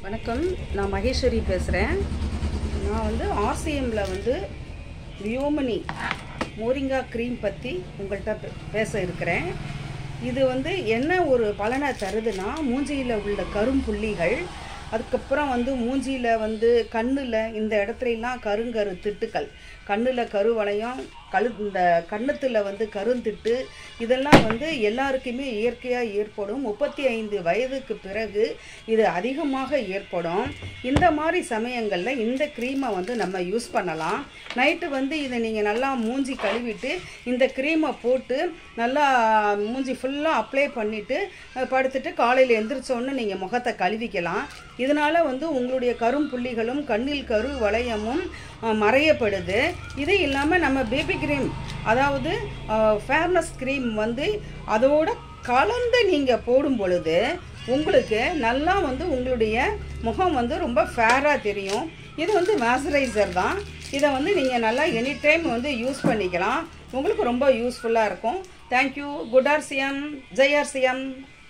வணக்கம் நான் மகேஸ்வரி பேசுகிறேன் நான் வந்து ஆர்சிஎம்மில் வந்து வியோமனி மோரிங்கா க்ரீம் பற்றி உங்கள்கிட்ட பே- பேச இருக்கிறேன் இது வந்து என்ன ஒரு பலனை தருதுன்னா மூஞ்சியில் உள்ள கரும்புள்ளிகள் அதுக்கப்புறம் வந்து மூஞ்சியில் வந்து கண்ணில் இந்த இடத்துலலாம் கருங்கரு திட்டுக்கள் கண்ணில் கருவளையம் கழு இந்த கன்னத்தில் வந்து கருந்திட்டு இதெல்லாம் வந்து எல்லாருக்குமே இயற்கையாக ஏற்படும் முப்பத்தி ஐந்து வயதுக்கு பிறகு இது அதிகமாக ஏற்படும் இந்த மாதிரி சமயங்களில் இந்த க்ரீமை வந்து நம்ம யூஸ் பண்ணலாம் நைட்டு வந்து இதை நீங்கள் நல்லா மூஞ்சி கழுவிட்டு இந்த க்ரீமை போட்டு நல்லா மூஞ்சி ஃபுல்லாக அப்ளை பண்ணிவிட்டு படுத்துட்டு காலையில் எந்திரிச்சோன்னு நீங்கள் முகத்தை கழுவிக்கலாம் இதனால் வந்து உங்களுடைய கரும்புள்ளிகளும் கண்ணில் கரு வளையமும் அஹ், மறையப்படுது இது இல்லாமல் நம்ம பேபி க்ரீம் அதாவது ஃபேர்னஸ் க்ரீம் வந்து அதோட கலந்து நீங்கள் போடும் பொழுது உங்களுக்கு நல்லா வந்து உங்களுடைய முகம் வந்து ரொம்ப ஃபேராக தெரியும் இது வந்து மாய்ஸ்சரைசர் தான் இதை வந்து நீங்கள் நல்லா எனி டைம் வந்து யூஸ் பண்ணிக்கலாம் உங்களுக்கு ரொம்ப யூஸ்ஃபுல்லாக இருக்கும் தேங்க்யூ குட் ஆர்சியம் ஜெய் ஆர்சியம்